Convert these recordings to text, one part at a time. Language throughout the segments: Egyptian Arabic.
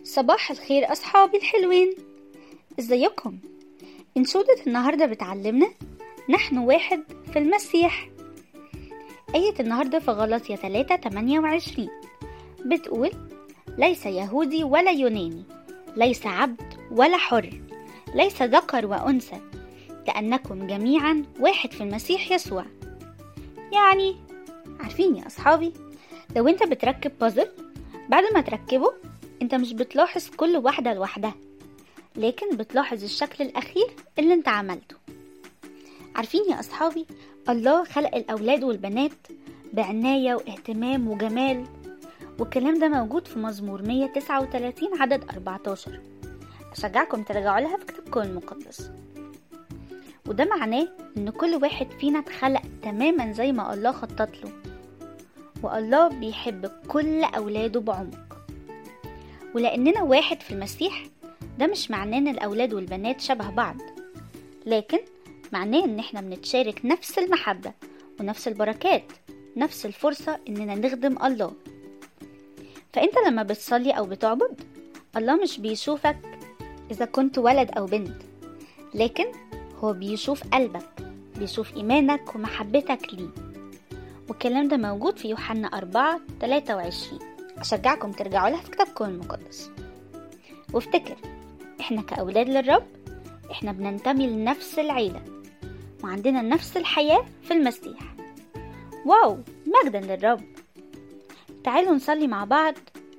صباح الخير أصحابي الحلوين ازيكم انشودة النهاردة بتعلمنا نحن واحد في المسيح آية النهاردة في غلطية 3 28 بتقول ليس يهودي ولا يوناني ليس عبد ولا حر ليس ذكر وأنثى لأنكم جميعا واحد في المسيح يسوع يعني عارفين يا أصحابي لو انت بتركب بازل بعد ما تركبه انت مش بتلاحظ كل واحدة لوحدها لكن بتلاحظ الشكل الأخير اللي انت عملته عارفين يا أصحابي الله خلق الأولاد والبنات بعناية واهتمام وجمال والكلام ده موجود في مزمور 139 عدد 14 أشجعكم ترجعوا لها في كتابكم المقدس وده معناه إن كل واحد فينا اتخلق تماما زي ما الله خطط له والله بيحب كل أولاده بعمق ولأننا واحد في المسيح ده مش معناه إن الأولاد والبنات شبه بعض لكن معناه إن إحنا بنتشارك نفس المحبة ونفس البركات نفس الفرصة إننا نخدم الله فأنت لما بتصلي أو بتعبد الله مش بيشوفك إذا كنت ولد أو بنت لكن هو بيشوف قلبك بيشوف إيمانك ومحبتك ليه والكلام ده موجود في يوحنا 4 23 أشجعكم ترجعوا لها في كتابكم المقدس وافتكر إحنا كأولاد للرب إحنا بننتمي لنفس العيلة وعندنا نفس الحياة في المسيح واو مجدا للرب تعالوا نصلي مع بعض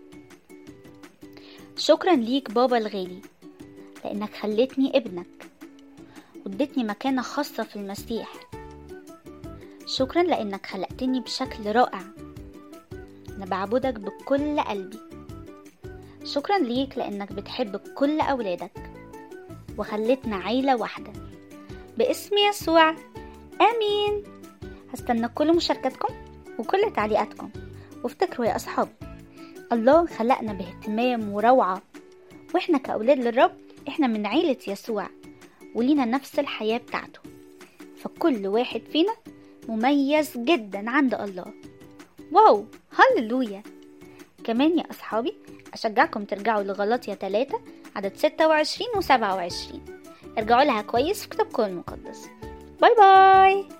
شكرا ليك بابا الغالي لأنك خلتني ابنك واديتني مكانة خاصة في المسيح شكرا لأنك خلقتني بشكل رائع أنا بعبدك بكل قلبي شكرا ليك لأنك بتحب كل أولادك وخلتنا عيلة واحدة باسم يسوع آمين هستنى كل مشاركتكم وكل تعليقاتكم وافتكروا يا أصحابي الله خلقنا باهتمام وروعة وإحنا كأولاد للرب إحنا من عيلة يسوع ولينا نفس الحياة بتاعته فكل واحد فينا مميز جدا عند الله واو هللويا كمان يا أصحابي أشجعكم ترجعوا لغلطية 3 عدد 26 و 27 ارجعوا لها كويس في كتابكم المقدس باي باي